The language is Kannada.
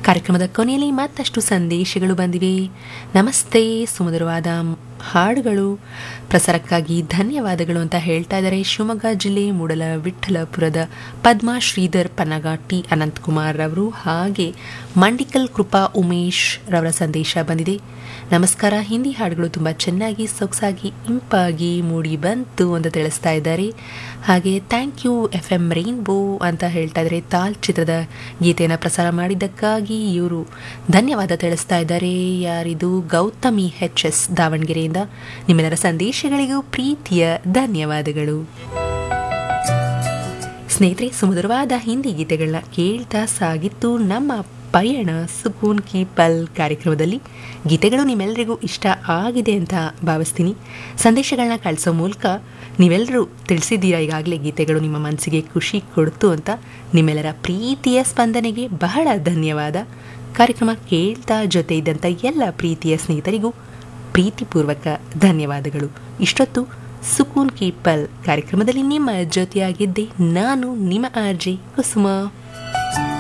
ಕಾರ್ಯಕ್ರಮದ ಕೊನೆಯಲ್ಲಿ ಮತ್ತಷ್ಟು ಸಂದೇಶಗಳು ಬಂದಿವೆ ನಮಸ್ತೆ ಸುಮಧುರವಾದ ಹಾಡುಗಳು ಪ್ರಸಾರಕ್ಕಾಗಿ ಧನ್ಯವಾದಗಳು ಅಂತ ಹೇಳ್ತಾ ಇದ್ದಾರೆ ಶಿವಮೊಗ್ಗ ಜಿಲ್ಲೆ ಮೂಡಲ ವಿಠ್ಠಲಪುರದ ಪದ್ಮಾ ಶ್ರೀಧರ್ ಪನ್ನಗ ಟಿ ಅನಂತಕುಮಾರ್ ರವರು ಹಾಗೆ ಮಂಡಿಕಲ್ ಕೃಪಾ ಉಮೇಶ್ ರವರ ಸಂದೇಶ ಬಂದಿದೆ ನಮಸ್ಕಾರ ಹಿಂದಿ ಹಾಡುಗಳು ತುಂಬ ಚೆನ್ನಾಗಿ ಸೊಗಸಾಗಿ ಇಂಪಾಗಿ ಮೂಡಿ ಬಂತು ಅಂತ ತಿಳಿಸ್ತಾ ಇದ್ದಾರೆ ಹಾಗೆ thank you F M rainbow ಅಂತ ಹೇಳ್ತಾ ಇದ್ದಾರೆ ತಾಲ್ ಚಿತ್ರದ ಗೀತೆಯನ್ನು ಪ್ರಸಾರ ಮಾಡಿದ್ದಕ್ಕಾಗಿ ಇವರು ಧನ್ಯವಾದ ತಿಳಿಸ್ತಾ ಇದ್ದಾರೆ ಯಾರಿದು ಗೌತಮಿ ಎಚ್ ಎಸ್ ದಾವಣಗೆರೆಯಿಂದ ನಿಮ್ಮೆಲ್ಲರ ಸಂದೇಶಗಳಿಗೂ ಪ್ರೀತಿಯ ಧನ್ಯವಾದಗಳು ಸ್ನೇಹಿತರೆ ಸುಮಧುರವಾದ ಹಿಂದಿ ಗೀತೆಗಳನ್ನ ಕೇಳ್ತಾ ಸಾಗಿತ್ತು ನಮ್ಮ ಪಯಣ ಸುಕೂನ್ ಕಿ ಪಲ್ ಕಾರ್ಯಕ್ರಮದಲ್ಲಿ ಗೀತೆಗಳು ನಿಮ್ಮೆಲ್ಲರಿಗೂ ಇಷ್ಟ ಆಗಿದೆ ಅಂತ ಭಾವಿಸ್ತೀನಿ ಸಂದೇಶಗಳನ್ನ ಕಳಿಸೋ ಮೂಲಕ ನೀವೆಲ್ಲರೂ ತಿಳಿಸಿದ್ದೀರಾ ಈಗಾಗಲೇ ಗೀತೆಗಳು ನಿಮ್ಮ ಮನಸ್ಸಿಗೆ ಖುಷಿ ಕೊಡ್ತು ಅಂತ ನಿಮ್ಮೆಲ್ಲರ ಪ್ರೀತಿಯ ಸ್ಪಂದನೆಗೆ ಬಹಳ ಧನ್ಯವಾದ ಕಾರ್ಯಕ್ರಮ ಕೇಳ್ತಾ ಜೊತೆ ಇದ್ದಂಥ ಎಲ್ಲ ಪ್ರೀತಿಯ ಸ್ನೇಹಿತರಿಗೂ ಪ್ರೀತಿಪೂರ್ವಕ ಧನ್ಯವಾದಗಳು ಇಷ್ಟೊತ್ತು ಸುಕೂನ್ ಕಿ ಪಲ್ ಕಾರ್ಯಕ್ರಮದಲ್ಲಿ ನಿಮ್ಮ ಜೊತೆಯಾಗಿದ್ದೆ ನಾನು ನಿಮ್ಮ ಆರ್ಜೆ ಕುಸುಮ